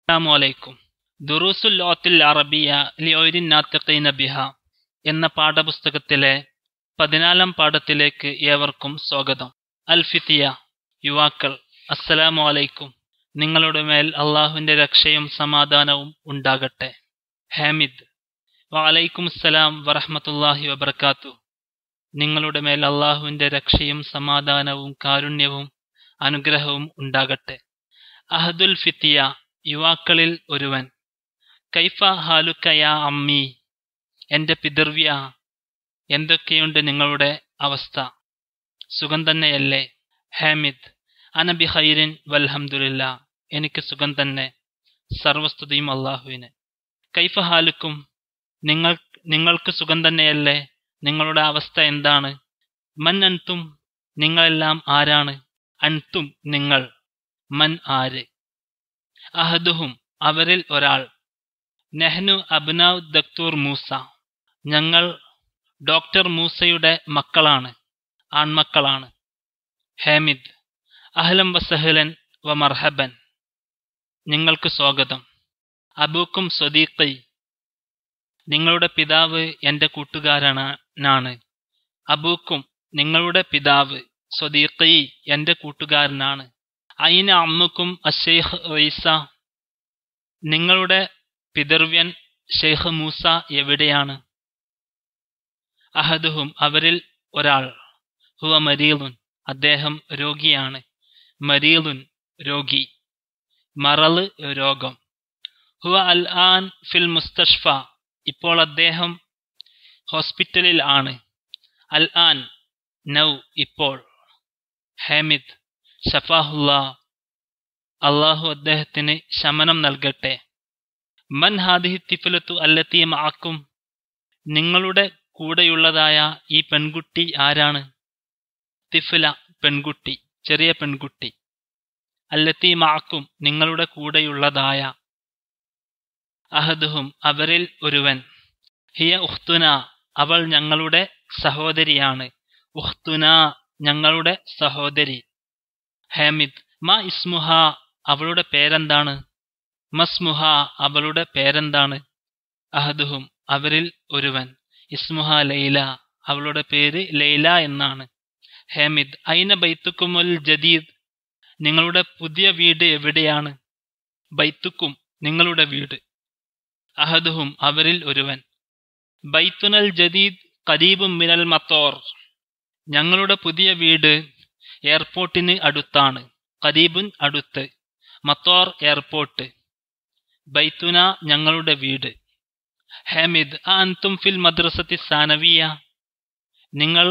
അസ്സാമു അലൈക്കും ദുറൂസുൽ ലോത്തിൽ അറബിയ ലിയോരിൻ നാത്തിഖീന ബിഹ എന്ന പാഠപുസ്തകത്തിലെ പതിനാലാം പാഠത്തിലേക്ക് ഏവർക്കും സ്വാഗതം അൽ ഫിത്തിയ യുവാക്കൾ അസ്സലാമു അലൈക്കും നിങ്ങളുടെ മേൽ അള്ളാഹുവിന്റെ രക്ഷയും സമാധാനവും ഉണ്ടാകട്ടെ ഹാമിദ് വലൈക്കും അസ്സലാം വറഹമത്തല്ലാഹി വബർക്കാത്തു നിങ്ങളുടെ മേൽ അള്ളാഹുവിന്റെ രക്ഷയും സമാധാനവും കാരുണ്യവും അനുഗ്രഹവും ഉണ്ടാകട്ടെ അഹദുൽ ഫിത്തിയ യുവാക്കളിൽ ഒരുവൻ കൈഫ ഹാലുക്കയ അമ്മി എന്റെ പിതൃവ്യ എന്തൊക്കെയുണ്ട് നിങ്ങളുടെ അവസ്ഥ സുഖം തന്നെയല്ലേ ഹാമിദ് അനബി ഹൈറിൻ വൽഹംദുലില്ല എനിക്ക് സുഖം തന്നെ സർവസ്തുതിയും അള്ളാഹുവിന് കൈഫ ഹാലുക്കും നിങ്ങൾ നിങ്ങൾക്ക് സുഖം തന്നെയല്ലേ നിങ്ങളുടെ അവസ്ഥ എന്താണ് മൻ അൻതും നിങ്ങളെല്ലാം ആരാണ് അൻതും നിങ്ങൾ മൻ ആര് അഹദുഹും അവരിൽ ഒരാൾ നെഹ്നു അബ്നാവ് ദക്തൂർ മൂസ ഞങ്ങൾ ഡോക്ടർ മൂസയുടെ മക്കളാണ് ആൺമക്കളാണ് ഹാമിദ് അഹ്ലം വസഹലൻ വ മർഹബൻ നിങ്ങൾക്ക് സ്വാഗതം അബൂക്കും സ്വദീഖൈ നിങ്ങളുടെ പിതാവ് എൻ്റെ കൂട്ടുകാരനാണ് അബൂക്കും നിങ്ങളുടെ പിതാവ് സ്വദീഖൈ എൻ്റെ കൂട്ടുകാരനാണ് അയിന അമ്മുക്കും അഷെയ്ഖ് റൈസ നിങ്ങളുടെ പിതൃവ്യൻ ഷെയ്ഖ് മൂസ എവിടെയാണ് അഹദുഹും അവരിൽ ഒരാൾ ഹുവ മരീലുൻ അദ്ദേഹം രോഗിയാണ് മരീലുൻ രോഗി മറള് രോഗം ഹുവ അൽ ആൻ ഫിൽ മുസ്തഷ്ഫ ഇപ്പോൾ അദ്ദേഹം ഹോസ്പിറ്റലിൽ ആണ് അൽ ആൻ നൗ ഇപ്പോൾ ഹാമിദ് ഷഫാഹുല്ല അള്ളാഹു അദ്ദേഹത്തിന് ശമനം നൽകട്ടെ മൻ ഹാദിഹി തിഫലത്തു അല്ലത്തി മാക്കും നിങ്ങളുടെ കൂടെയുള്ളതായ ഈ പെൺകുട്ടി ആരാണ് തിഫല പെൺകുട്ടി ചെറിയ പെൺകുട്ടി അല്ലത്തി മാക്കും നിങ്ങളുടെ കൂടെയുള്ളതായ അഹദുഹും അവരിൽ ഒരുവൻ ഹിയ ഉഖ്തുന അവൾ ഞങ്ങളുടെ സഹോദരിയാണ് ഉഖ്തുന ഞങ്ങളുടെ സഹോദരി ഹാമിദ് മാ ഇസ്മുഹ അവളുടെ പേരെന്താണ് മസ്മുഹ അവളുടെ പേരെന്താണ് അഹദുഹും അവരിൽ ഒരുവൻ ഇസ്മുഹ ലൈല അവളുടെ പേര് ലൈല എന്നാണ് ഹാമിദ് ഐന ബൈത്തുക്കുമുൽ ജദീദ് നിങ്ങളുടെ പുതിയ വീട് എവിടെയാണ് ബൈത്തുക്കും നിങ്ങളുടെ വീട് അഹദുഹും അവരിൽ ഒരുവൻ ബൈത്തുനൽ ജദീദ് കരീബും മിനൽ മത്തോർ ഞങ്ങളുടെ പുതിയ വീട് എയർപോർട്ടിന് അടുത്താണ് കരീബുൻ അടുത്ത് മത്തോർ എയർപോർട്ട് ബൈത്തുന ഞങ്ങളുടെ വീട് ഹാമിദ് അൻതും ഫിൽ മദ്രസത്തി സാനവിയ നിങ്ങൾ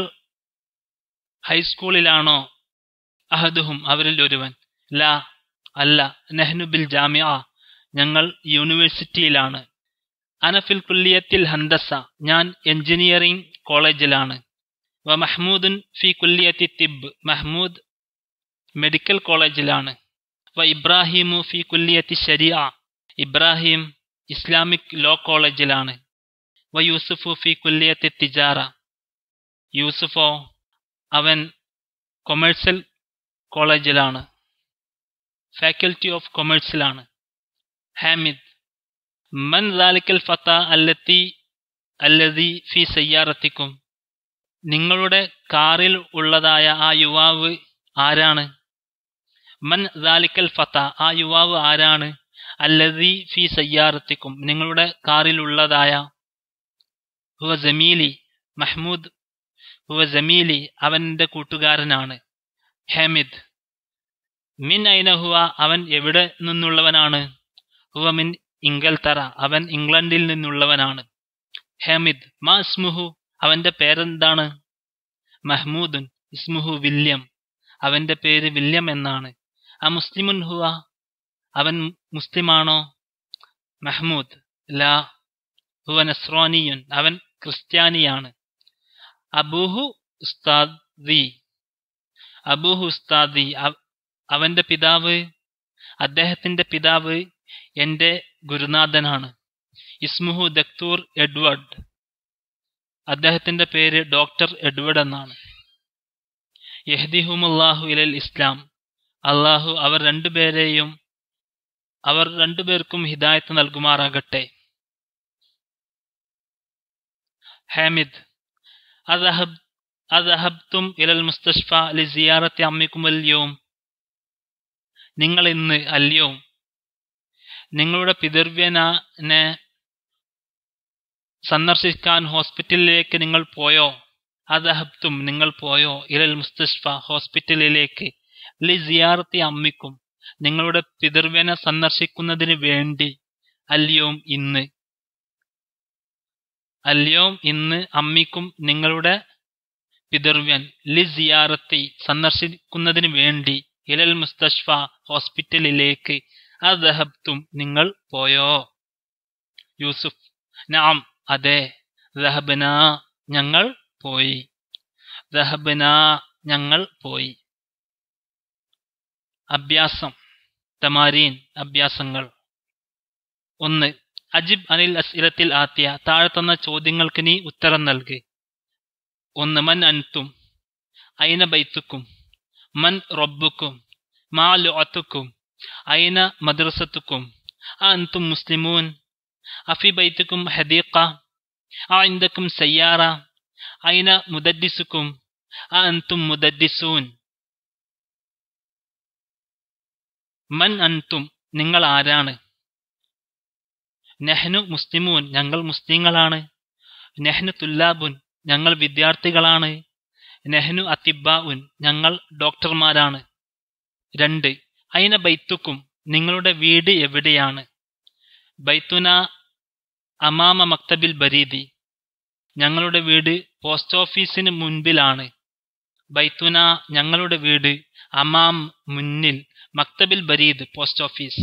ഹൈസ്കൂളിലാണോ അഹദുഹും അവരിൽ ഒരുവൻ ലാ അല്ല നെഹ്നു ബിൽ ജാമിയ ഞങ്ങൾ യൂണിവേഴ്സിറ്റിയിലാണ് അനഫിൽ കുല്ലിയത്തിൽ ഹന്തസ ഞാൻ എഞ്ചിനീയറിംഗ് കോളേജിലാണ് വ മഹ്മൂദുൻ ഫി കുല്ലിയത്തി തിബ് മഹ്മൂദ് മെഡിക്കൽ കോളേജിലാണ് വ ഇബ്രാഹിമു ഫി കുല്ലിയത്തി ഷരിയ ഇബ്രാഹിം ഇസ്ലാമിക് ലോ കോളേജിലാണ് വ യൂസുഫു ഫി കുല്ലിയത്തി തിജാറ യൂസുഫോ അവൻ കൊമേഴ്സ്യൽ കോളേജിലാണ് ഫാക്കൽറ്റി ഓഫ് കൊമേഴ്സിലാണ് ഹാമിദ് മൻ ദാലിക്കൽ ഫത്ത അല്ലത്തി അല്ലതി ഫി സയ്യാറത്തിക്കും നിങ്ങളുടെ കാറിൽ ഉള്ളതായ ആ യുവാവ് ആരാണ് മൻ ദാലിക്കൽ ഫത്ത ആ യുവാവ് ആരാണ് അല്ലതി ഫി സയ്യാറത്തിക്കും നിങ്ങളുടെ കാറിലുള്ളതായ ഹുവ ജമീലി മഹ്മൂദ് ഹുവ ജമീലി അവൻ്റെ കൂട്ടുകാരനാണ് ഹാമിദ് മിൻ ഐന ഹുവ അവൻ എവിടെ നിന്നുള്ളവനാണ് ഹുവ മിൻ ഇംഗൽത്തറ അവൻ ഇംഗ്ലണ്ടിൽ നിന്നുള്ളവനാണ് ഹാമിദ് മാ ഇസ്മുഹു അവന്റെ പേരെന്താണ് മഹ്മൂദുൻ ഇസ്മുഹു വില്യം അവന്റെ പേര് വില്യം എന്നാണ് ആ മുസ്ലിമുൻ ഹുവ അവൻ മുസ്ലിമാണോ മഹ്മൂദ് ലാ ഹുവ നസ്രോനിയുൻ അവൻ ക്രിസ്ത്യാനിയാണ് അബൂഹു ഉസ്താദി അബൂഹു ഉസ്താദി അവന്റെ പിതാവ് അദ്ദേഹത്തിന്റെ പിതാവ് എന്റെ ഗുരുനാഥനാണ് ഇസ്മുഹു ദക്തൂർ എഡ്വേർഡ് അദ്ദേഹത്തിന്റെ പേര് ഡോക്ടർ എഡ്വേർഡ് എന്നാണ് യഹ്ദിഹുമുല്ലാഹു ഇലൽ ഇസ്ലാം അള്ളാഹു അവർ രണ്ടുപേരെയും അവർ രണ്ടുപേർക്കും ഹിദായത്ത് നൽകുമാറാകട്ടെ ഹാമിദ് അദഹബ് അദഹബ്തും ഇലൽ മുസ്തഷ്ഫ ലി സിയാറത്തി അമ്മിക്കും അല്യോം നിങ്ങൾ ഇന്ന് അല്യോ നിങ്ങളുടെ പിതൃവ്യനെ സന്ദർശിക്കാൻ ഹോസ്പിറ്റലിലേക്ക് നിങ്ങൾ പോയോ അദഹബ്തും നിങ്ങൾ പോയോ ഇലൽ മുസ്തഷ്ഫ ഹോസ്പിറ്റലിലേക്ക് ലി സിയാറത്തി അമ്മിക്കും നിങ്ങളുടെ പിതൃവ്യനെ സന്ദർശിക്കുന്നതിന് വേണ്ടി അല്യോം ഇന്ന് അല്യോം ഇന്ന് അമ്മിക്കും നിങ്ങളുടെ പിതൃവ്യൻ ലി സിയാറത്തി സന്ദർശിക്കുന്നതിന് വേണ്ടി ഇലൽ മുസ്തഷ്ഫ ഹോസ്പിറ്റലിലേക്ക് അദഹബ്തും നിങ്ങൾ പോയോ യൂസുഫ് നാം അതെ ദഹബന ഞങ്ങൾ പോയി ദഹബന ഞങ്ങൾ പോയി അഭ്യാസം തമാരീൻ അഭ്യാസങ്ങൾ ഒന്ന് അജിബ് അനിൽ അസ്ഇലത്തിൽ ആത്തിയ താഴെ തന്ന ചോദ്യങ്ങൾക്ക് നീ ഉത്തരം നൽകി ഒന്ന് മൻ അൻതും അയിന ബൈത്തുക്കും മൻ റബ്ബുക്കും മാ ലുഅത്തുക്കും അയിന മദ്രസത്തുക്കും അൻതും മുസ്ലിമൂൻ അഫി ബൈത്തുക്കും ഹദീഖ عندكم سيارة أين مددسكم أأنتم مددسون മൻ അൻതും നിങ്ങൾ ആരാണ് നെഹ്നു മുസ്ലിമൂൻ ഞങ്ങൾ മുസ്ലിങ്ങളാണ് നെഹ്നു തുല്ലാബുൻ ഞങ്ങൾ വിദ്യാർത്ഥികളാണ് നെഹ്നു അത്തിബാഉൻ ഞങ്ങൾ ഡോക്ടർമാരാണ് രണ്ട് അയിന ബൈത്തുക്കും നിങ്ങളുടെ വീട് എവിടെയാണ് ബൈത്തുന അമാമ മക്തബിൽ ബരീദി ഞങ്ങളുടെ വീട് പോസ്റ്റ് ഓഫീസിന് മുൻപിലാണ് ബൈത്തുന ഞങ്ങളുടെ വീട് അമാം മുന്നിൽ മക്തബിൽ ബരീദ് പോസ്റ്റ് ഓഫീസ്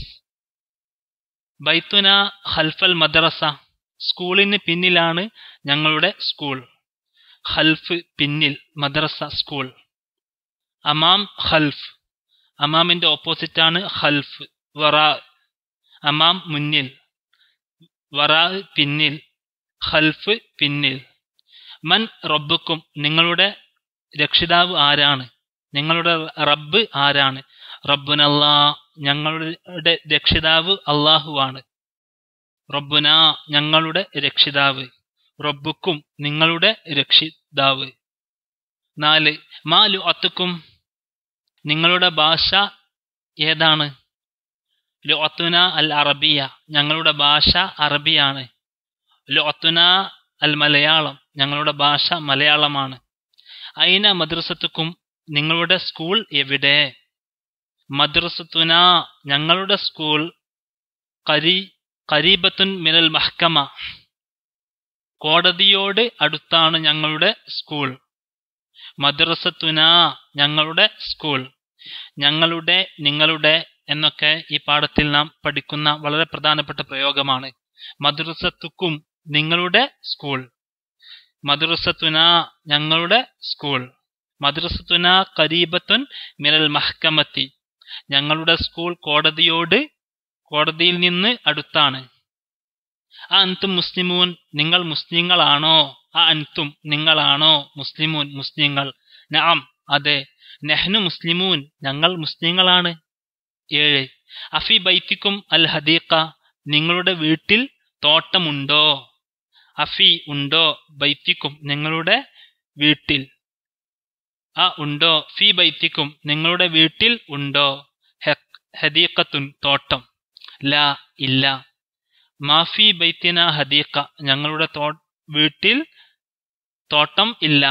ബൈത്തുന ഹൽഫൽ മദ്രസ സ്കൂളിന് പിന്നിലാണ് ഞങ്ങളുടെ സ്കൂൾ ഹൽഫ് പിന്നിൽ മദ്രസ സ്കൂൾ അമാം ഹൽഫ് അമാമിന്റെ ഓപ്പോസിറ്റാണ് ഹൽഫ് വറാ അമാം മുന്നിൽ വറാ പിന്നിൽ ഹൽഫ് പിന്നിൽ മൻ റബ്ബുക്കും നിങ്ങളുടെ രക്ഷിതാവ് ആരാണ് നിങ്ങളുടെ റബ്ബ് ആരാണ് റബ്ബുനല്ലാ ഞങ്ങളുടെ രക്ഷിതാവ് അള്ളാഹുവാണ് റബ്ബുന ഞങ്ങളുടെ രക്ഷിതാവ് റബ്ബുക്കും നിങ്ങളുടെ രക്ഷിതാവ് നാല് മാലു അത്തുക്കും നിങ്ങളുടെ ഭാഷ ഏതാണ് ലുഅത്തുന അൽ അറബിയ ഞങ്ങളുടെ ഭാഷ അറബിയാണ് ലുഅത്തുന അൽ മലയാളം ഞങ്ങളുടെ ഭാഷ മലയാളമാണ് അയിന മദ്രസത്തുക്കും നിങ്ങളുടെ സ്കൂൾ എവിടെ മദ്രസത്തുന ഞങ്ങളുടെ സ്കൂൾ കരി കരീബത്തുൻ മിനൽ മഹ്കമ കോടതിയോട് അടുത്താണ് ഞങ്ങളുടെ സ്കൂൾ മദ്രസത്തുന ഞങ്ങളുടെ സ്കൂൾ ഞങ്ങളുടെ നിങ്ങളുടെ എന്നൊക്കെ ഈ പാഠത്തിൽ നാം പഠിക്കുന്ന വളരെ പ്രധാനപ്പെട്ട പ്രയോഗമാണ് മദ്രസത്തുക്കും നിങ്ങളുടെ സ്കൂൾ മദ്രസത്തുന ഞങ്ങളുടെ സ്കൂൾ മദ്രസത്തുന കരീബത്തുൻ മിനൽ മഹ്കമത്തി ഞങ്ങളുടെ സ്കൂൾ കോടതിയോട് കോടതിയിൽ നിന്ന് അടുത്താണ് ആ അൻതും മുസ്ലിമൂൻ നിങ്ങൾ മുസ്ലിങ്ങളാണോ ആ അൻതും നിങ്ങളാണോ മുസ്ലിമൂൻ മുസ്ലിങ്ങൾ നാം അതെ നെഹ്നു മുസ്ലിമൂൻ ഞങ്ങൾ മുസ്ലിങ്ങളാണ് ഏഴ് അഫി ബൈത്തിക്കും അൽ ഹദീഖ നിങ്ങളുടെ വീട്ടിൽ തോട്ടമുണ്ടോ അഫി ഉണ്ടോ ബൈത്തിക്കും നിങ്ങളുടെ വീട്ടിൽ ആ ഉണ്ടോ ഫി ബൈത്തിക്കും നിങ്ങളുടെ വീട്ടിൽ ഉണ്ടോ ഹദീഖത്തുൻ തോട്ടം ല ഇല്ല മാഫി ബൈത്തിന ഹദീഖ ഞങ്ങളുടെ തോ വീട്ടിൽ തോട്ടം ഇല്ല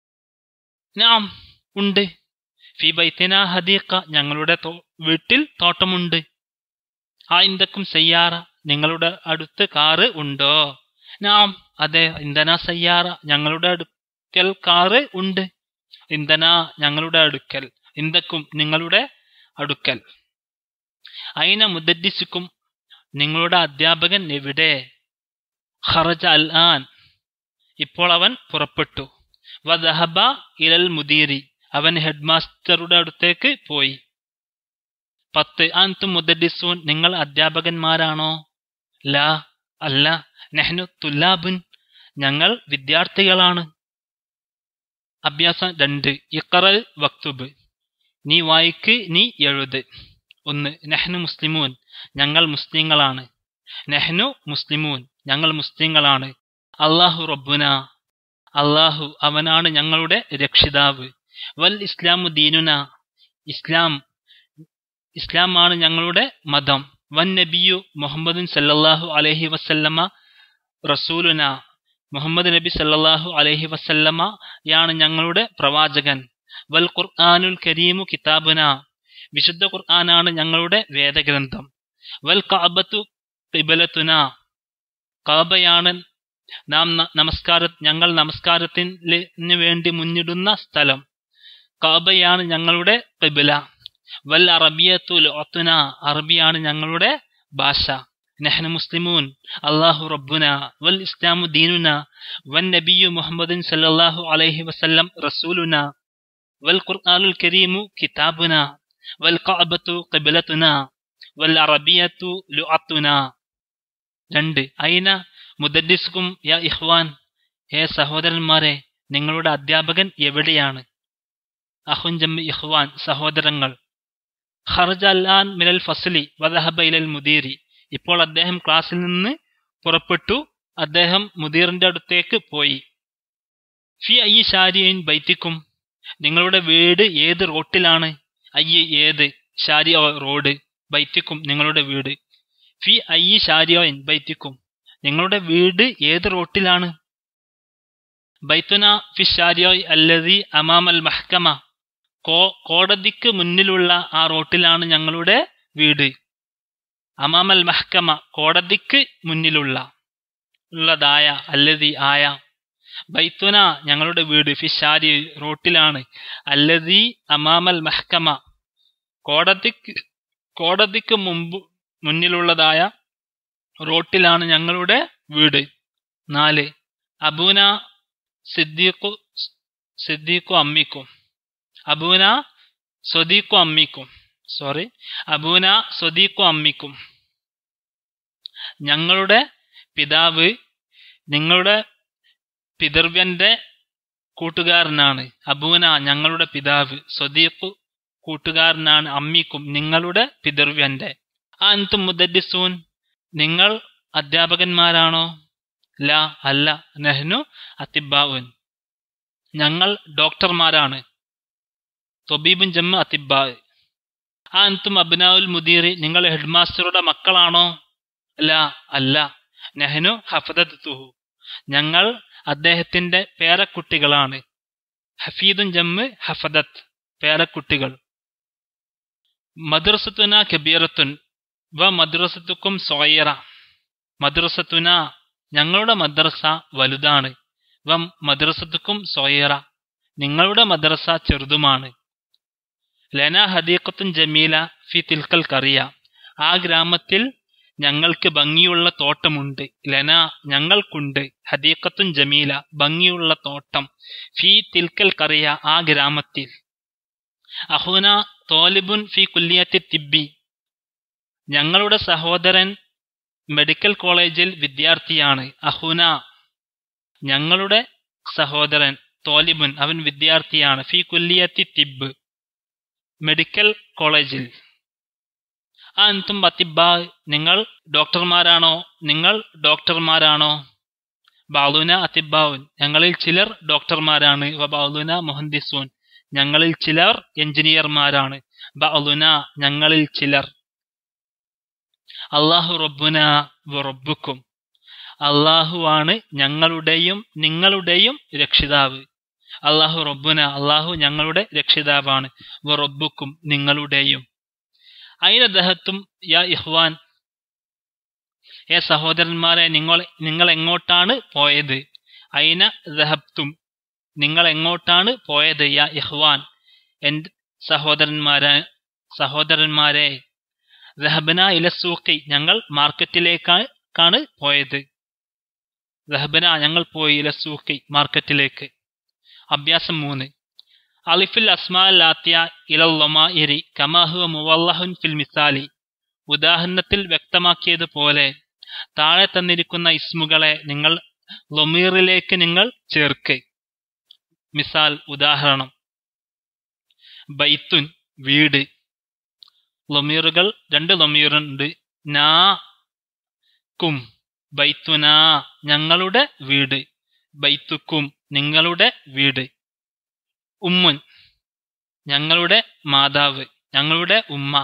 നാം ഉണ്ട് ഫി ബൈത്തിന ഹദീഖ ഞങ്ങളുടെ വീട്ടിൽ തോട്ടമുണ്ട് ആ ഇന്ദക്കും സയ്യാറ നിങ്ങളുടെ അടുത്ത് കാറ് ഉണ്ടോ നാം അതെ ഇന്ധന സയ്യാറ ഞങ്ങളുടെ അടുക്കൽ കാറ് ഉണ്ട് ഇന്ധന ഞങ്ങളുടെ അടുക്കൽ ഇന്ദക്കും നിങ്ങളുടെ അടുക്കൽ അയിന മുദ്ദിസുക്കും നിങ്ങളുടെ അധ്യാപകൻ എവിടെ ഖറജ അൽ ആൻ ഇപ്പോൾ അവൻ പുറപ്പെട്ടു വദഹബ ഇലൽ മുദീരി അവൻ ഹെഡ് മാസ്റ്ററുടെ അടുത്തേക്ക് പോയി പത്ത് അന്തും മുദ്ദിസൂൻ നിങ്ങൾ അധ്യാപകന്മാരാണോ ലാ അല്ല നെഹ്നു തുല്ലാബുൻ ഞങ്ങൾ വിദ്യാർത്ഥികളാണ് അഭ്യാസം രണ്ട് ഇക്കറൽ വക്തുബ് നീ വായിക്ക് നീ എഴുത് ഒന്ന് നെഹ്നു മുസ്ലിമൂൻ ഞങ്ങൾ മുസ്ലിങ്ങളാണ് നെഹ്നു മുസ്ലിമൂൻ ഞങ്ങൾ മുസ്ലിങ്ങളാണ് അള്ളാഹു റബ്ബുന അള്ളാഹു അവനാണ് ഞങ്ങളുടെ രക്ഷിതാവ് വൽ ഇസ്ലാമു ദീനുന ഇസ്ലാം ഇസ്ലാമാണ് ഞങ്ങളുടെ മതം വൻ നബിയു മുഹമ്മദുൻ സല്ലല്ലാഹു അലൈഹി വസല്ലമ റസൂലുന മുഹമ്മദ് നബി സല്ലല്ലാഹു അലൈഹി വസല്ലമ യാണ് ഞങ്ങളുടെ പ്രവാചകൻ വൽ ഖുർആനുൽ കരീമു കിതാബുന വിശുദ്ധ ഖുർആനാണ് ഞങ്ങളുടെ വേദഗ്രന്ഥം വൽ കഅബത്തു ഖിബലത്തുന കാബയാണ് നാം നമസ്കാര ഞങ്ങൾ നമസ്കാരത്തിന് വേണ്ടി മുന്നിടുന്ന സ്ഥലം കാബയാണ് ഞങ്ങളുടെ ഖിബല വൽ അറബിയത്തു ലോത്തുന അറബിയാണ് ഞങ്ങളുടെ ഭാഷ നെഹ്ന മുസ്ലിമൂൻ അള്ളാഹു റബ്ബുന വൽ ഇസ്ലാമു ദീനുന വൻ നബിയു മുഹമ്മദിൻ സല്ലല്ലാഹു അലൈഹി വസല്ലം റസൂലുന വൽ ഖുർആനുൽ കരീമു കിതാബുന വൽ കഅബത്തു ഖിബലത്തുന വൽ അറബിയത്തു ലുഅത്തുന രണ്ട് ഐന മുദദ്ദിസുക്കും യാ ഇഹ്വാൻ ഹേ സഹോദരന്മാരെ നിങ്ങളുടെ അധ്യാപകൻ എവിടെയാണ് അഹുൻജം ഇഹ്വാൻ സഹോദരങ്ങൾ ഖർജ അല്ലാൻ മിനൽ ഫസ്ലി വദഹബ ഇലൽ മുദീരി ഇപ്പോൾ അദ്ദേഹം ക്ലാസ്സിൽ നിന്ന് പുറപ്പെട്ടു അദ്ദേഹം മുദീറിന്റെ അടുത്തേക്ക് പോയി ഫി അയ്യ ഷാരിയൻ ബൈത്തിക്കും നിങ്ങളുടെ വീട് ഏത് റോട്ടിലാണ് അയ്യ ഏത് ഷാരി റോഡ് ബൈത്തിക്കും നിങ്ങളുടെ വീട് ഫി അയ്യ ഷാരിയോൻ ബൈത്തിക്കും നിങ്ങളുടെ വീട് ഏത് റോട്ടിലാണ് ബൈത്തുന ഫി ഷാരിയോയ് അല്ലതി അമാമൽ മഹ്കമ കോ കോടതിക്ക് മുന്നിലുള്ള ആ റോട്ടിലാണ് ഞങ്ങളുടെ വീട് അമാമൽ മഹ്കമ കോടതിക്ക് മുന്നിലുള്ള ഉള്ളതായ അല്ലതി ആയ ബൈത്തുന ഞങ്ങളുടെ വീട് ഫിഷാരി റോട്ടിലാണ് അല്ലതി അമാമൽ മഹ്കമ കോടതിക്ക് കോടതിക്ക് മുമ്പ് മുന്നിലുള്ളതായ റോട്ടിലാണ് ഞങ്ങളുടെ വീട് നാല് അബൂന സിദ്ദീഖു സിദ്ദീഖു അമ്മിക്കും അബൂന സ്വദീഖു അമ്മിക്കും സോറി അബൂന സ്വദീഖു അമ്മിക്കും ഞങ്ങളുടെ പിതാവ് നിങ്ങളുടെ പിതൃവ്യന്റെ കൂട്ടുകാരനാണ് അബൂന ഞങ്ങളുടെ പിതാവ് സ്വദീഖു കൂട്ടുകാരനാണ് അമ്മിക്കും നിങ്ങളുടെ പിതൃവ്യന്റെ ആ അന്തും മുദദ്ദിസൂൻ നിങ്ങൾ അധ്യാപകന്മാരാണോ ല അല്ല നെഹ്നു അത്തിബാവുൻ ഞങ്ങൾ ഡോക്ടർമാരാണ് തൊബീബുൻ ജമ്മ അത്തിബാ ആ അന്തും അബ്നാവുൽ മുദീറി നിങ്ങൾ ഹെഡ്മാസ്റ്ററുടെ മക്കളാണോ അല്ല അല്ല നെഹ്നു ഹഫദത്തുഹു ഞങ്ങൾ അദ്ദേഹത്തിന്റെ പേരക്കുട്ടികളാണ് ഹഫീദുൻ ജമ്മ് ഹഫദത്ത് പേരക്കുട്ടികൾ മദ്രസത്തുന കബീറത്തുൻ വ മദ്രസത്തുക്കും സോയറ മദ്രസത്തുന ഞങ്ങളുടെ മദ്രസ വലുതാണ് വ മദ്രസത്തുക്കും സോയറ നിങ്ങളുടെ മദ്രസ ചെറുതുമാണ് ലന ഹദീഖത്തുൻ ജമീല ഫി തിൽക്കൽ കറിയ ആ ഗ്രാമത്തിൽ ഞങ്ങൾക്ക് ഭംഗിയുള്ള തോട്ടമുണ്ട് ലന ഞങ്ങൾക്കുണ്ട് ഹദീഖത്തുൻ ജമീല ഭംഗിയുള്ള തോട്ടം ഫി തിൽക്കൽ കറിയ ആ ഗ്രാമത്തിൽ അഹുന തോലിബുൻ ഫി കുല്ലിയത്തി തിബി ഞങ്ങളുടെ സഹോദരൻ മെഡിക്കൽ കോളേജിൽ വിദ്യാർത്ഥിയാണ് അഹുന ഞങ്ങളുടെ സഹോദരൻ തോലിബുൻ അവൻ വിദ്യാർത്ഥിയാണ് ഫി കുല്ലിയത്തി തിബ് മെഡിക്കൽ കോളേജിൽ ആ അന്തും ബത്തിബ നിങ്ങൾ ഡോക്ടർമാരാണോ നിങ്ങൾ ഡോക്ടർമാരാണോ ബാലുന അത്തിബാവുൻ ഞങ്ങളിൽ ചിലർ ഡോക്ടർമാരാണ് ബാലുന മുഹന്ദിസൂൻ ഞങ്ങളിൽ ചിലർ എഞ്ചിനീയർമാരാണ് ബാലുന ഞങ്ങളിൽ ചിലർ അള്ളാഹു റബ്ബുന റബ്ബുക്കും അള്ളാഹുവാണ് ഞങ്ങളുടെയും നിങ്ങളുടെയും രക്ഷിതാവ് അള്ളാഹു റബ്ബുന അള്ളാഹു ഞങ്ങളുടെ രക്ഷിതാവാണ് റബ്ബുക്കും നിങ്ങളുടെയും അയിന ദഹത്തും യാ ഇഹ്വാൻ ഏ സഹോദരന്മാരെ നിങ്ങൾ നിങ്ങൾ എങ്ങോട്ടാണ് പോയത് അയിന ദഹബ്തും നിങ്ങൾ എങ്ങോട്ടാണ് പോയത് യാ ഇഹ്വാൻ എൻ്റെ സഹോദരന്മാരെ സഹോദരന്മാരെ റഹബന ഇലസൂക്കി ഞങ്ങൾ മാർക്കറ്റിലേക്കാണ് പോയത് റഹബന ഞങ്ങൾ പോയി ഇലസൂക്കി മാർക്കറ്റിലേക്ക് അഭ്യാസം മൂന്ന് അലിഫിൽ അസ്മാലാത്തിയ ഇലല്ലൊമാഇരി കമാഹുവ മുവല്ലഹുൻ ഫിൽ മിസാലി ഉദാഹരണത്തിൽ വ്യക്തമാക്കിയതുപോലെ താഴെ തന്നിരിക്കുന്ന ഇസ്മുകളെ നിങ്ങൾ ലൊമീറിലേക്ക് നിങ്ങൾ ചേർക്ക് മിസാൽ ഉദാഹരണം ബൈത്തുൻ വീട് ലൊമീറുകൾ രണ്ട് ലൊമീറുണ്ട് നാ കും ബൈത്തുന ഞങ്ങളുടെ വീട് ബൈത്തുക്കും നിങ്ങളുടെ വീട് ഉമ്മുൻ ഞങ്ങളുടെ മാതാവ് ഞങ്ങളുടെ ഉമ്മ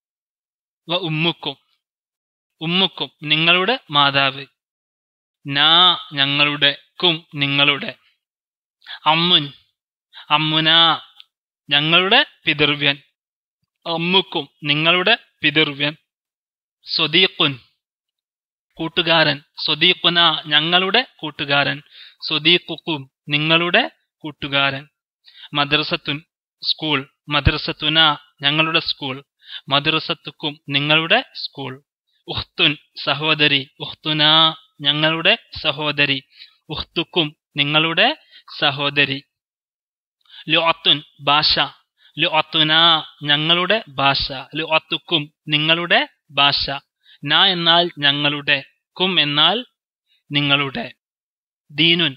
വ ഉമ്മുക്കും ഉമ്മുക്കും നിങ്ങളുടെ മാതാവ് നാ ഞങ്ങളുടെ കും നിങ്ങളുടെ അമ്മുൻ അമ്മുന ഞങ്ങളുടെ പിതൃവ്യൻ അമ്മുക്കും നിങ്ങളുടെ പിതൃവ്യൻ സ്വദീഖുൻ കൂട്ടുകാരൻ സ്വദീഖുന ഞങ്ങളുടെ കൂട്ടുകാരൻ സ്വദീഖുക്കും നിങ്ങളുടെ കൂട്ടുകാരൻ മദ്രസത്തുൻ സ്കൂൾ മദ്രസത്തുന ഞങ്ങളുടെ സ്കൂൾ മദ്രസത്തുക്കും നിങ്ങളുടെ സ്കൂൾ ഉഖ്തുൻ സഹോദരി ഉഖ്തുന ഞങ്ങളുടെ സഹോദരി ഉഖ്തുക്കും നിങ്ങളുടെ സഹോദരി ലുഅത്തുൻ ഭാഷ ലുഅത്തുന ഞങ്ങളുടെ ഭാഷ ലുഅത്തുക്കും നിങ്ങളുടെ ഭാഷ ന എന്നാൽ ഞങ്ങളുടെ കും എന്നാൽ നിങ്ങളുടെ ദീനുൻ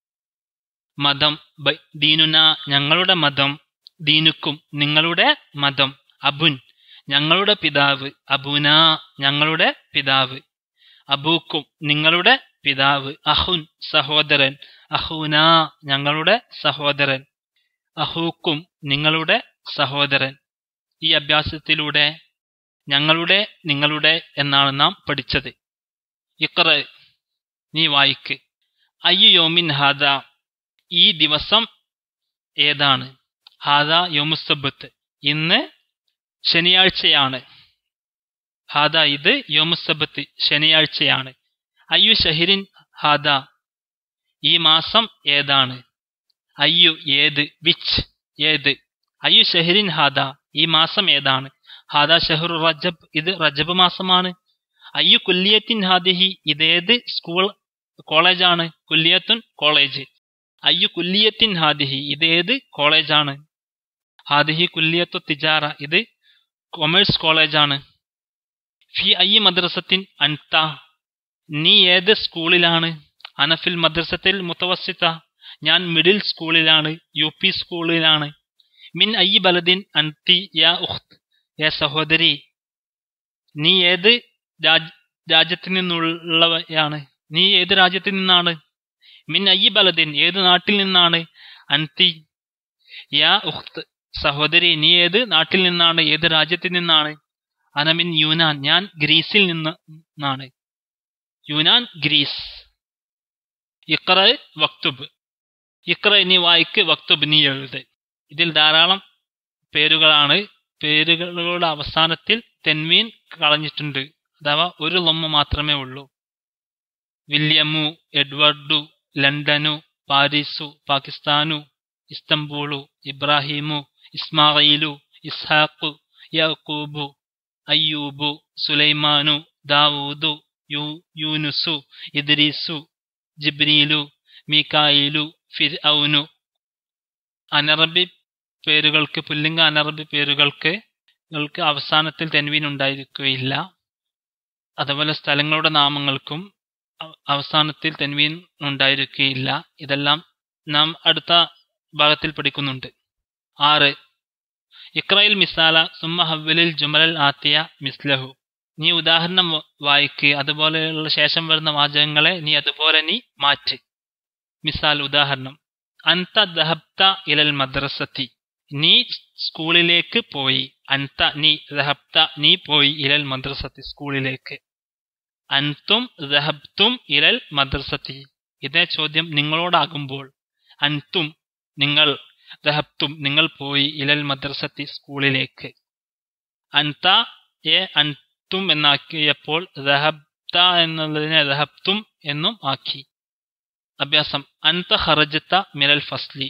മതം ബൈ- ദീനുന ഞങ്ങളുടെ മതം ദീനുക്കും നിങ്ങളുടെ മതം അബുൻ ഞങ്ങളുടെ പിതാവ് അബുന ഞങ്ങളുടെ പിതാവ് അബൂക്കും നിങ്ങളുടെ പിതാവ് അഹുൻ സഹോദരൻ അഹൂന ഞങ്ങളുടെ സഹോദരൻ അഹൂക്കും നിങ്ങളുടെ സഹോദരൻ ഈ അഭ്യാസത്തിലൂടെ ഞങ്ങളുടെ നിങ്ങളുടെ എന്നാണ് നാം പഠിച്ചത് ഇക്ര നീ വായിക്ക് അയ്യു യോമിൻ ഹാദ ഈ ദിവസം ഏതാണ് ഹാദ യോമുസബത്ത് ഇന്ന് ശനിയാഴ്ചയാണ് ഹാദ ഇത് യോമുസബത്ത് ശനിയാഴ്ചയാണ് അയ്യു ഷഹിരിൻ ഹാദ ഈ മാസം ഏതാണ് അയ്യു ഏത് വിച്ച് ഏത് അയ്യു ഷഹരിൻ ഹാദ ഈ മാസം ഏതാണ് ഹാദ ഷഹറു റജബ് ഇത് റജബ് മാസമാണ് അയ്യു കുല്ലിയത്തിൻ ഹാദിഹി ഇതേത് സ്കൂൾ കോളേജാണ് കുല്ലിയത്തുൻ കോളേജ് അയ്യു കുല്ലിയത്തിൻ ഹാദിഹി ഇതേത് കോളേജാണ് ഹാദിഹി കുല്ലിയത്തു തിജാറ ഇത് കൊമേഴ്സ് കോളേജാണ് ഫി അയ്യ മദ്രസത്തിൻ അൻത നീ ഏത് സ്കൂളിലാണ് അനഫിൽ മദ്രസത്തിൽ മുത്തവസിത്ത ഞാൻ മിഡിൽ സ്കൂളിലാണ് യു പി സ്കൂളിലാണ് മിൻ അയ്യ ബലദിൻ അൻതി യാ ഉഖ്ത് യാ സഹോദരി നീ ഏത് രാജ് രാജ്യത്തിൽ നിന്നുള്ളവയാണ് നീ ഏത് രാജ്യത്തിൽ നിന്നാണ് മിൻ അയ്യ ബലദിൻ ഏത് നാട്ടിൽ നിന്നാണ് അൻതി യാ ഉഖ്ത് സഹോദരി നീ ഏത് നാട്ടിൽ നിന്നാണ് ഏത് രാജ്യത്തിൽ നിന്നാണ് അനമിൻ യൂനാൻ ഞാൻ ഗ്രീസിൽ നിന്നാണ് യൂനാൻ ഗ്രീസ് ഇക്ര വക്തുബ് ഇക്ര നീ വായിക്ക് വക്തുബ് നീ എഴുത് ഇതിൽ ധാരാളം പേരുകളാണ് പേരുകളുടെ അവസാനത്തിൽ തെൻവീൻ കളഞ്ഞിട്ടുണ്ട് അഥവാ ഒരു ലൊമ്മ മാത്രമേ ഉള്ളൂ വില്യമു എഡ്വർഡു ലണ്ടനു പാരീസു പാകിസ്ഥാനു ഇസ്തംബൂളു ഇബ്രാഹിമു ഇസ്മായിലു ഇസ്ഹാഖു യക്കൂബു അയ്യൂബു സുലൈമാനു ദാവൂദു യു യൂനുസു ഇദ്രീസു ജിബ്രീലു മീക്കായിലു ഫിർഔനു അനറബി പേരുകൾക്ക് പുല്ലിംഗ അനറബി പേരുകൾക്ക് ൾക്ക് അവസാനത്തിൽ തെൻവീൻ ഉണ്ടായിരിക്കുകയില്ല അതുപോലെ സ്ഥലങ്ങളുടെ നാമങ്ങൾക്കും അവ- അവസാനത്തിൽ തെൻവീൻ ഉണ്ടായിരിക്കുകയില്ല ഇതെല്ലാം നാം അടുത്ത ഭാഗത്തിൽ പഠിക്കുന്നുണ്ട് ആറ് ഇക്രയിൽ മിസാല സുമ്മ ഹവ്വലിൽ ജുമലൽ ആത്തിയ മിസ്ലഹു നീ ഉദാഹരണം വ- വായിക്ക് അതുപോലെയുള്ള ശേഷം വരുന്ന വാചകങ്ങളെ നീ അതുപോലെ നീ മാറ്റ് മിസാൽ ഉദാഹരണം അൻത ദഹബ്ത ഇലൽ മദ്രസത്തി നീ സ്കൂളിലേക്ക് പോയി അൻത നീ ദഹബ്ത നീ പോയി ഇലൽ മദ്രസത്തി സ്കൂളിലേക്ക് അൻതും ദഹബ്തും ഇലൽ മദ്രസത്തി ഇതേ ചോദ്യം നിങ്ങളോടാകുമ്പോൾ അൻതും നിങ്ങൾ ദഹബ്തും നിങ്ങൾ പോയി ഇലൽ മദ്രസത്തി സ്കൂളിലേക്ക് അൻത എ അൻതും എന്നാക്കിയപ്പോൾ ദഹബ്ത എന്നുള്ളതിനെ ദഹബ്തും എന്നും ആക്കി അഭ്യാസം അൻത ഹറജത്ത മിനൽ ഫസ്ലി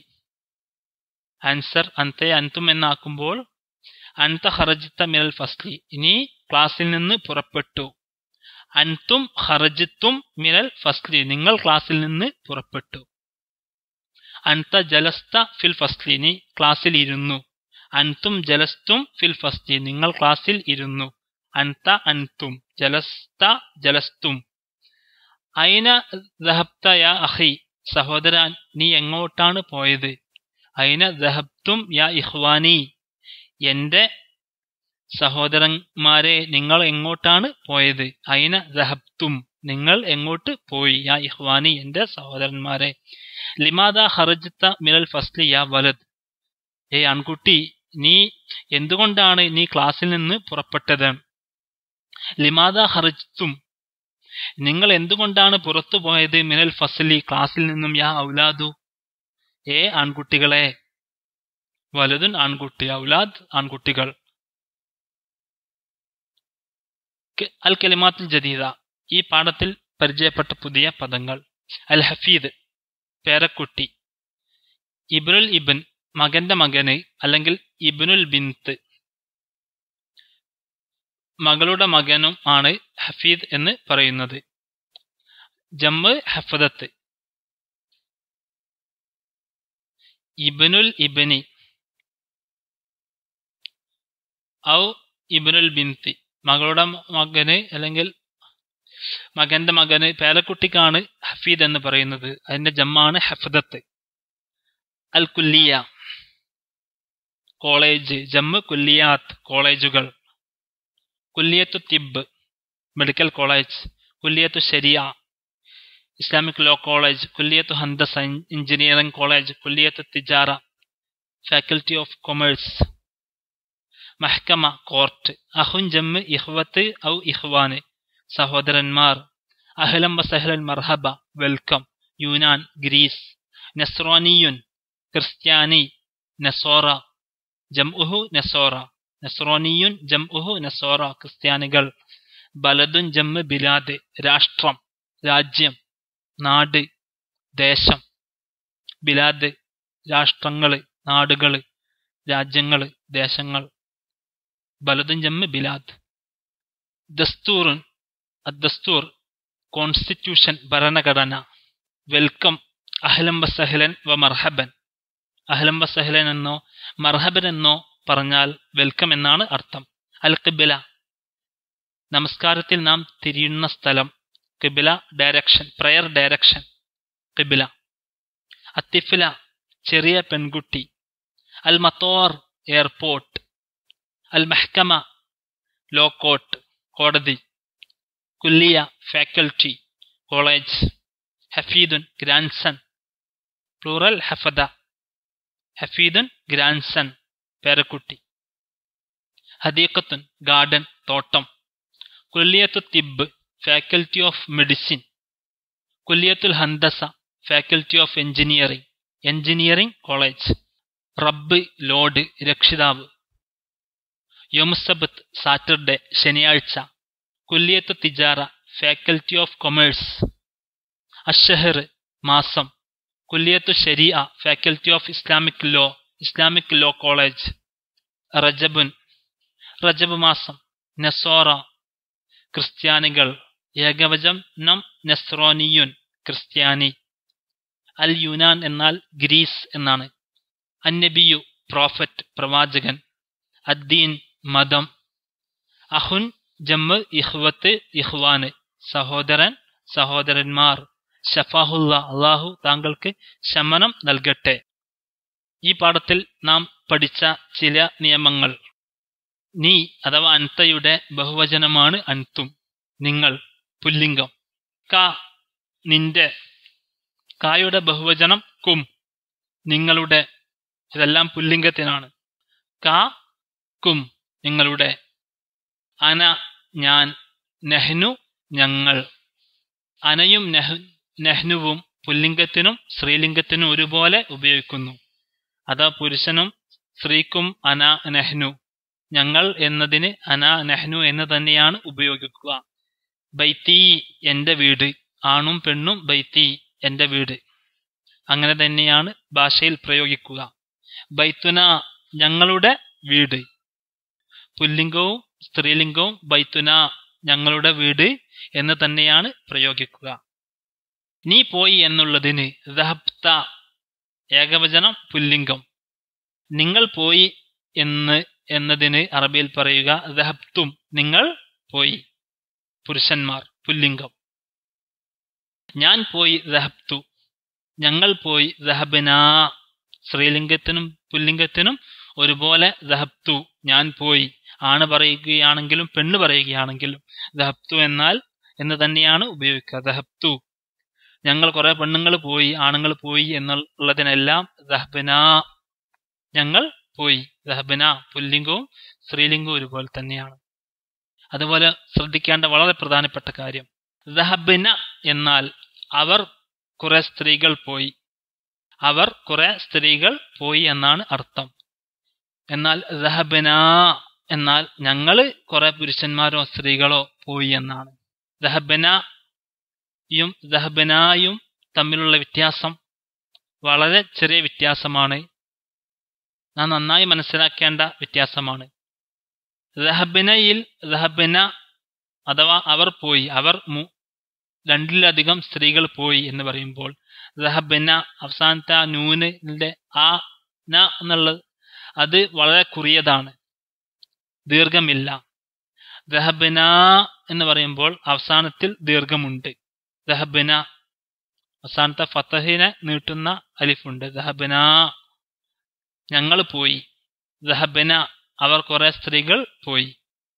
ആൻസർ അൻതെ അൻതും എന്നാക്കുമ്പോൾ അൻത ഹറജിത്ത മിനൽ ഫസ്ലി ഇനി ക്ലാസ്സിൽ നിന്ന് പുറപ്പെട്ടു അൻതും ഹറജിത്തും മിനൽ ഫസ്ലി നിങ്ങൾ ക്ലാസ്സിൽ നിന്ന് പുറപ്പെട്ടു അൻത ജലസ്ത ഫിൽ ഫസ്ലി നീ ക്ലാസ്സിൽ ഇരുന്നു അൻതും ജലസ്തും ഫിൽ ഫസ്ലി നിങ്ങൾ ക്ലാസ്സിൽ ഇരുന്നു അൻത അൻതും ജലസ്ത ജലസ്തും അയിന ദഹബ്ത യാ അഹി സഹോദര നീ എങ്ങോട്ടാണ് പോയത് അയിന ദഹബ്തും യാ ഇഹ്വാനി എന്റെ സഹോദരന്മാരെ നിങ്ങൾ എങ്ങോട്ടാണ് പോയത് അയിന ദഹബ്തും നിങ്ങൾ എങ്ങോട്ട് പോയി യാ ഇഹ്വാനി എന്റെ സഹോദരന്മാരെ ലിമാദ ഹർജത്ത മിനൽ ഫസ്ലി യാ വലത് ഏ ആൺകുട്ടി നീ എന്തുകൊണ്ടാണ് നീ ക്ലാസ്സിൽ നിന്ന് പുറപ്പെട്ടത് ലിമാദ ഹർജത്തും നിങ്ങൾ എന്തുകൊണ്ടാണ് പുറത്തു പോയത് മിനൽ ഫസ്ലി ക്ലാസ്സിൽ നിന്നും യാ ഔലാദു ഏ ആൺകുട്ടികളെ വലുതുൻ ആൺകുട്ടി ഔലാദ് ആൺകുട്ടികൾ അൽ കലിമാത്തിൽ ജദീദ ഈ പാഠത്തിൽ പരിചയപ്പെട്ട പുതിയ പദങ്ങൾ അൽ ഹഫീദ് പേരക്കുട്ടി ഇബ്നുൽ ഇബൻ മകന്റെ മകന് അല്ലെങ്കിൽ ഇബ്നുൽ ബിൻത്ത് മകളുടെ മകനും ആണ് ഹഫീദ് എന്ന് പറയുന്നത് ജമ്മ് ഹഫദത്ത് ഇബ്നുൽ ഇബനി ഔ ഇബ്നുൽ ബിൻത്തി മകളുടെ മകന് അല്ലെങ്കിൽ മകന്റെ മകന് പേരക്കുട്ടിക്കാണ് ഹഫീദ് എന്ന് പറയുന്നത് അതിന്റെ ജമ്മാണ് ഹഫദത്ത് അൽ കുല്ലിയ കോളേജ് ജമ്മ് കുല്ലിയാത്ത് കോളേജുകൾ കുല്ലിയത്തു തിബ് മെഡിക്കൽ കോളേജ് കുല്ലിയത്തു ശരിയ ഇസ്ലാമിക് ലോ കോളേജ് കുല്ലിയത്തു ഹന്തസ എഞ്ചിനീയറിംഗ് കോളേജ് കുല്ലിയത്തു തിജാറ ഫാക്കൽറ്റി ഓഫ് കൊമേഴ്സ് മഹ്കമ കോർട്ട് അഹുൻ ജമ്മ് ഇഹ്വത്ത് ഔ ഇഹ്വാന് സഹോദരന്മാർ അഹ്ലം വസഹ്ലൻ മർഹബ വെൽക്കം യൂനാൻ ഗ്രീസ് നെസ്രോനിയുൻ ക്രിസ്ത്യാനി നെസോറ ജംഉഹു നെസോറ നെസ്രോനിയുൻ ജംഉഹു നെസോറ ക്രിസ്ത്യാനികൾ ബലദുൻ ജമ്മ് ബിലാദ് രാഷ്ട്രം രാജ്യം നാട് ദേശം ബിലാദ് രാഷ്ട്രങ്ങള് നാടുകള് രാജ്യങ്ങള് ദേശങ്ങൾ ബലദുൻ ജമ്മ് ബിലാദ് ദസ്തൂറുൻ അദ്ദസ്തൂർ കോൺസ്റ്റിറ്റ്യൂഷൻ ഭരണഘടന വെൽക്കം അഹ്ലം വസഹലൻ വ മർഹബൻ അഹ്ലം വസഹലൻ എന്നോ മർഹബൻ എന്നോ പറഞ്ഞാൽ വെൽക്കം എന്നാണ് അർത്ഥം അൽ കിബില നമസ്കാരത്തിൽ നാം തിരിയുന്ന സ്ഥലം കിബില ഡയറക്ഷൻ പ്രയർ ഡയറക്ഷൻ കിബില അത്തിഫില ചെറിയ പെൺകുട്ടി അൽ മത്തോർ എയർപോർട്ട് അൽ മെഹ്കമ ലോ കോർട്ട് കോടതി കുല്ലിയ ഫാക്കൽറ്റി കോളേജ് ഹഫീദുൻ ഗ്രാൻസൺ പ്ലൂറൽ ഹഫദ ഹഫീദുൻ ഗ്രാൻസൺ പേരക്കുട്ടി ഹദീഖത്തുൻ ഗാർഡൻ തോട്ടം കുല്ലിയത്തു തിബ് ഫാക്കൽറ്റി ഓഫ് മെഡിസിൻ കുല്ലിയത്തുൽ ഹന്തസ faculty of engineering engineering college റബ്ബ് ലോഡ് രക്ഷിതാവ് യോമുസബത്ത് സാറ്റർഡേ ശനിയാഴ്ച കുല്ലിയത്ത് തിജാറ ഫാക്കൽറ്റി ഓഫ് കൊമേഴ്സ് അഷഹർ മാസം കുല്ലിയത്തു ഷരിയ faculty of Islamic law Islamic law college റജബുൻ റജബ് മാസം നെസോറ ക്രിസ്ത്യാനികൾ ഏകവചം നം നെസ്രോനിയുൻ ക്രിസ്ത്യാനി അൽ യുനാൻ എന്നാൽ ഗ്രീസ് എന്നാണ് അന്നബിയു പ്രോഫറ്റ് പ്രവാചകൻ അദ്ദീൻ മതം അഹുൻ ജമ്മ് ഇഹ്വത്ത് ഇഹ്വാന് സഹോദരൻ സഹോദരന്മാർ ഷഫാഹുല്ല അള്ളാഹു താങ്കൾക്ക് ശമനം നൽകട്ടെ ഈ പാഠത്തിൽ നാം പഠിച്ച ചില നിയമങ്ങൾ നീ അഥവാ അൻതയുടെ ബഹുവചനമാണ് അൻതും നിങ്ങൾ പുല്ലിംഗം ക നിന്റെ കായുടെ ബഹുവചനം കും നിങ്ങളുടെ ഇതെല്ലാം പുല്ലിംഗത്തിനാണ് ക കും നിങ്ങളുടെ അന ഞാൻ നെഹ്നു ഞങ്ങൾ അനയും നെഹ് നെഹ്നുവും പുല്ലിംഗത്തിനും സ്ത്രീലിംഗത്തിനും ഒരുപോലെ ഉപയോഗിക്കുന്നു അതാ പുരുഷനും സ്ത്രീക്കും അന നെഹ്നു ഞങ്ങൾ എന്നതിന് അന നെഹ്നു എന്ന് തന്നെയാണ് ഉപയോഗിക്കുക ബൈത്തി എന്റെ വീട് ആണും പെണ്ണും ബൈത്തി എന്റെ വീട് അങ്ങനെ തന്നെയാണ് ഭാഷയിൽ പ്രയോഗിക്കുക ബൈത്തുന ഞങ്ങളുടെ വീട് പുല്ലിംഗവും സ്ത്രീലിംഗവും ബൈത്തുന ഞങ്ങളുടെ വീട് എന്ന് തന്നെയാണ് പ്രയോഗിക്കുക നീ പോയി എന്നുള്ളതിന് ദഹബ്ത ഏകവചനം പുല്ലിംഗം നിങ്ങൾ പോയി എന്ന് എന്നതിന് അറബിയിൽ പറയുക ദഹബ്തും നിങ്ങൾ പോയി പുരുഷന്മാർ പുല്ലിംഗം ഞാൻ പോയി ദഹബ്തു ഞങ്ങൾ പോയി ദഹബന സ്ത്രീലിംഗത്തിനും പുല്ലിംഗത്തിനും ഒരുപോലെ ദഹബ്തു ഞാൻ പോയി ആണ് പറയുകയാണെങ്കിലും പെണ്ണ് പറയുകയാണെങ്കിലും ദഹബ്തു എന്നാൽ എന്ന് തന്നെയാണ് ഉപയോഗിക്കുക ദഹബ്തു ഞങ്ങൾ കുറെ പെണ്ണുങ്ങൾ പോയി ആണുങ്ങൾ പോയി എന്നുള്ളതിനെല്ലാം ദഹബന ഞങ്ങൾ പോയി ദഹബന പുല്ലിംഗവും സ്ത്രീലിംഗവും ഒരുപോലെ തന്നെയാണ് അതുപോലെ ശ്രദ്ധിക്കേണ്ട വളരെ പ്രധാനപ്പെട്ട കാര്യം ദഹബിന എന്നാൽ അവർ കുറെ സ്ത്രീകൾ പോയി അവർ കുറെ സ്ത്രീകൾ പോയി എന്നാണ് അർത്ഥം എന്നാൽ ദഹബന എന്നാൽ ഞങ്ങൾ കുറെ പുരുഷന്മാരോ സ്ത്രീകളോ പോയി എന്നാണ് ദഹബനയും ദഹബനായും തമ്മിലുള്ള വ്യത്യാസം വളരെ ചെറിയ വ്യത്യാസമാണ് നാം നന്നായി മനസ്സിലാക്കേണ്ട വ്യത്യാസമാണ് ദഹബിനയിൽ ദഹബിന അഥവാ അവർ പോയി അവർ രണ്ടിലധികം സ്ത്രീകൾ പോയി എന്ന് പറയുമ്പോൾ ദഹബിന അവസാനത്തെ ആ നൂനിന്റെ ആ ന എന്നുള്ളത് അത് വളരെ കുറിയതാണ് ദീർഘമില്ല ദഹബിന എന്ന് പറയുമ്പോൾ അവസാനത്തിൽ ദീർഘമുണ്ട് ദഹബിന അവസാനത്തെ ഫത്തഹിനെ നീട്ടുന്ന അലിഫുണ്ട് ദഹബിന ഞങ്ങൾ പോയി ദഹബിന അവർ കുറെ സ്ത്രീകൾ പോയി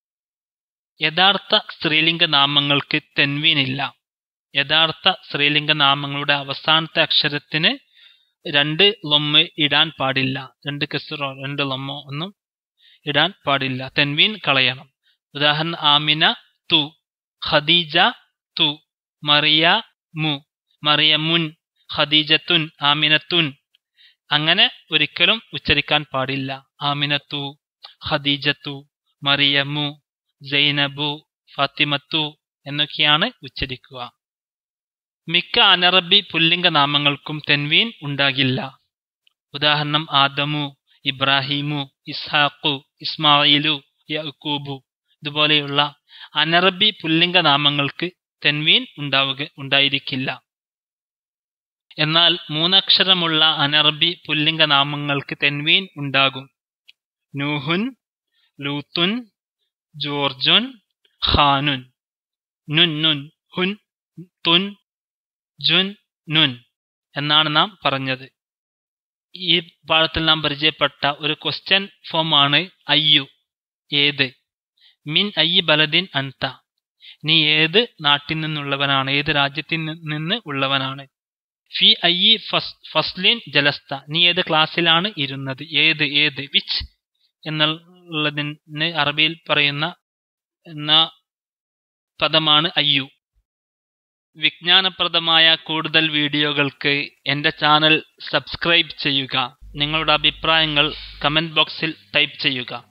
യഥാർത്ഥ സ്ത്രീലിംഗ നാമങ്ങൾക്ക് തെൻവീനില്ല യഥാർത്ഥ സ്ത്രീലിംഗ നാമങ്ങളുടെ അവസാനത്തെ അക്ഷരത്തിന് രണ്ട് ലൊമ്മ് ഇടാൻ പാടില്ല രണ്ട് കെസറോ രണ്ട് ലൊമ്മോ ഒന്നും ഇടാൻ പാടില്ല തെൻവീൻ കളയണം ഉദാഹരണം ആമിന തു ഖദീജ തു മറിയ മു മറിയമുൻ ഖദീജത്തുൻ ആമിനത്തുൻ അങ്ങനെ ഒരിക്കലും ഉച്ചരിക്കാൻ പാടില്ല ആമിനത്തു ഖദീജത്തു മറിയമു സൈനബു ഫാത്തിമത്തു എന്നൊക്കെയാണ് ഉച്ചരിക്കുക മിക്ക അനറബി പുല്ലിംഗ നാമങ്ങൾക്കും തെൻവീൻ ഉണ്ടാകില്ല ഉദാഹരണം ആദമു ഇബ്രാഹിമു ഇസ്ഹാഖു ഇസ്മായിലു യക്കൂബു ഇതുപോലെയുള്ള അനറബി പുല്ലിംഗ നാമങ്ങൾക്ക് തെൻവീൻ ഉണ്ടാവുക ഉണ്ടായിരിക്കില്ല എന്നാൽ മൂന്നക്ഷരമുള്ള അനറബി പുല്ലിംഗ നാമങ്ങൾക്ക് തെൻവീൻ ഉണ്ടാകും നൂഹുൻ ലൂത്തുൻ ജോർജുൻ ഖാനുൻ നുൻ നുൻ ഹുൻ തുൻ ജുൻ നുൻ എന്നാണ് നാം പറഞ്ഞത് ഈ പാഠത്തിൽ നാം പരിചയപ്പെട്ട ഒരു ക്വസ്റ്റ്യൻ ഫോമാണ് അയ്യു ഏത് മിൻ അയ്യി ബലദിൻ അൻത നീ ഏത് നാട്ടിൽ നിന്നുള്ളവനാണ് ഏത് രാജ്യത്തിൽ നിന്ന് ഉള്ളവനാണ് ഫി അയ്യി ഫസ്ലിൻ ജലസ്ത നീ ഏത് ക്ലാസ്സിലാണ് ഇരുന്നത് ഏത് ഏത് വിച്ച് എന്നുള്ളതിന് അറബിയിൽ പറയുന്ന എന്ന പദമാണ് അയ്യു വിജ്ഞാനപ്രദമായ കൂടുതൽ വീഡിയോകൾക്ക് എൻ്റെ ചാനൽ സബ്സ്ക്രൈബ് ചെയ്യുക നിങ്ങളുടെ അഭിപ്രായങ്ങൾ കമൻറ്റ് ബോക്സിൽ ടൈപ്പ് ചെയ്യുക